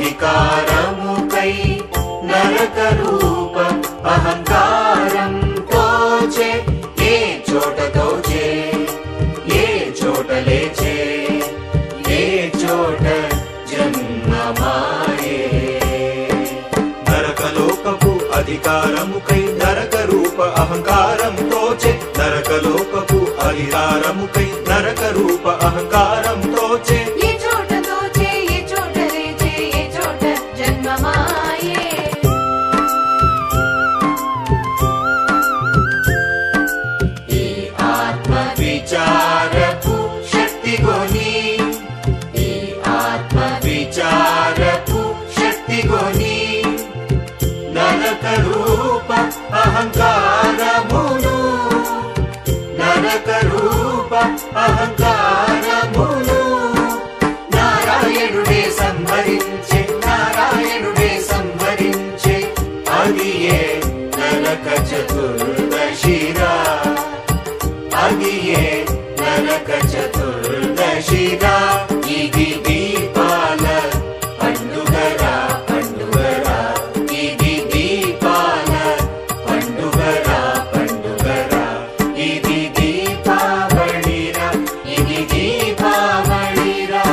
అధికారముకై నరక రూప అహంకారం తోచే ఏ చోట తోచే ఏ చోట లేచే ఏ చోట జన్మమాయే నరకలోకపు అధికారముకై నరక రూప అహంకారం తోచే నరకలోకపు అధికారముకై నరక రూప అహంకారం తోచే ఏ చోట తోచే ఏ చోట లేచే ఏ చోట జన్మమాయే ఈ ఆత్మ విచారపు శక్తి గొని ఈ ఆత్మ విచారపు శక్తి గొని నరక రూప అహంకారమును నరక రూప అహంకారమును నారాయణుడే సంహరించే నారాయణుడే సంహరించే అది ఏ నరక చతుర్దశిరా అది ఏ నరక చతుర్దశిరా ఇది దీపాల పండుగరా పండుగరా ఇది దీపాల పండుగరా పండుగరా ఇది దీపావళిరా ఇది దీపావళిరా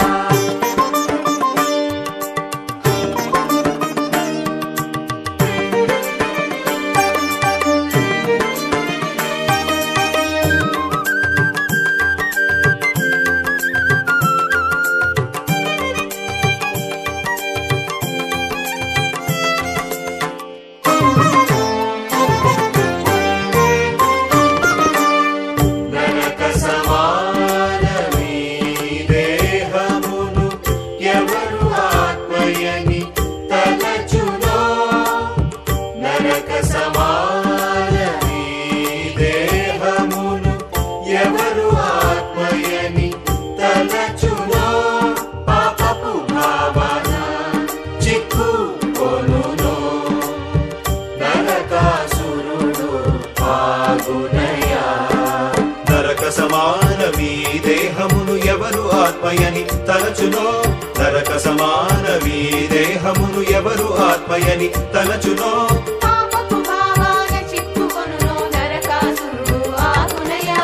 నరక సమానమీ దేహమును ఎవరు ఆత్మయని తలచునో నరక సమానమీ దేహమును ఎవరు ఆత్మయని తలచునో పాపపు భావన చిక్కు కొనునో నరకాసురుడు పాగునయా నరక సమానమీ దేహమును ఎవరు ఆత్మయని తలచునో నరక సమానమీ దేహమును ఎవరు ఆత్మయని తలచునో పాపపు భావాన చిక్కుకొనును నరకాసురుడు ఆగునయా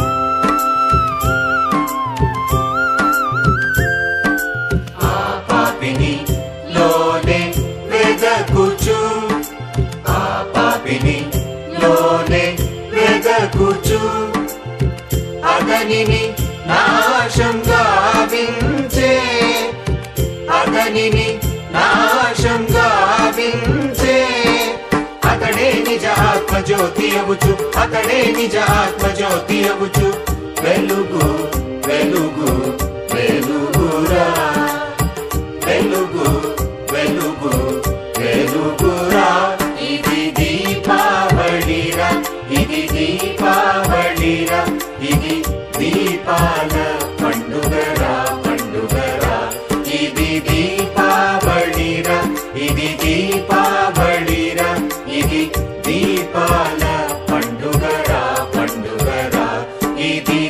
ఆ పాపిని లోనే వెదకుచు ఆ పాపిని లోనే వెదకుచు అతనిని నాశం గావించే అతనిని నాశం గావించే అతడే నిజ ఆత్మ జ్యోతి అవుచు అతడే నిజ ఆత్మ జ్యోతి అవుచు వెలుగు వెలుగు వెలుగురా వెలుగు వెలుగు వెలుగురా ఇది దీపావళిరా ఇది దీపావళిరా ఇది దీపాల పండుగరా పండుగరా ఇది దీపావళిరా ఇది దీపావళిరా ఇది దీపాల పండుగరా పండుగరా ఇది